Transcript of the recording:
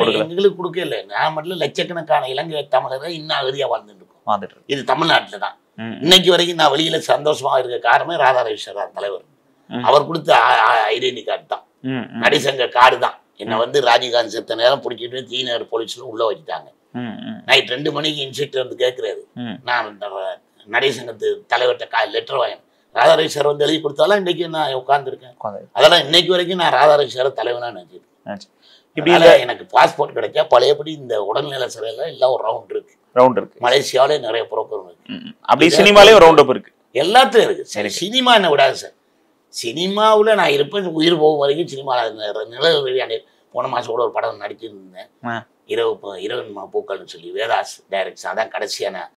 கொடுக்கல எங்களுக்கு கொடுக்கல நான் மட்டும் லட்சக்கணக்கான இலங்கை தமிழரை இன்னும் அகதியா வாழ்ந்துட்டு இருக்கோம் வாழ்ந்துட்டு இருக்கு இது தமிழ்நாட்டுல தான் ம், இன்னைக்கு வரைக்கும் நான் வெளியில சந்தோஷமா இருக்க காரணமே ராதாரவிஸ்வரா தலைவர் ம். அவர் கொடுத்த ஐடென்டி கார்டு தான் ம், ம், நடிசங்க கார்டு தான் என்னை வந்து ராஜீவ்காந்த் செத்த நேரம் பிடிச்சிட்டு தீநகர் போலீஸ்ல உள்ள வச்சுட்டாங்க ம், ம், நைட் ரெண்டு மணிக்கு இன்ஸ்பெக்டர் வந்து கேட்கிறாரு ம். நான் இந்த நடிசங்கத்து தலைவர்கிட்ட கா லெட்டர் வாங்கினேன் ராதாரவிஸ்வரர் வந்து எழுதி கொடுத்தாலும் இன்னைக்கு நான் உட்கார்ந்துருக்கேன் உட்காந்து அதெல்லாம் இன்னைக்கு வரைக்கும் நான் ராதாரவிஸ்வரர் தலைவனா நினைச்சிருக்கேன் இப்படி இப்படி எனக்கு பாஸ்போர்ட் கிடைச்சா பழையபடி இந்த உடல்நல சிறையில எல்லாம் ஒரு ரவுண்ட் இருக்கு ரவுண்ட் இருக்கு மலேசியாவிலே நிறைய புரோக்கர் இருக்கு ம், ம். அப்படி சினிமாலே ஒரு ரவுண்ட் அப் இருக்கு எல்லாத்துலயும் இருக்கு சரி இருக்கு. சினிமா என்ன விடாது சார் சினிமாவுல நான் இருப்பேன் உயிர் போகும் வரைக்கும் சினிமாவில் நிழல் வெளியாண்டு போன மாசம் கூட ஒரு படம் நடிச்சிருந்தேன் ஆ. இரவு ப- இரவு மா- பூக்கள்னு சொல்லி வேதாஸ் டைரக்ஷன் அதான் கடைசியான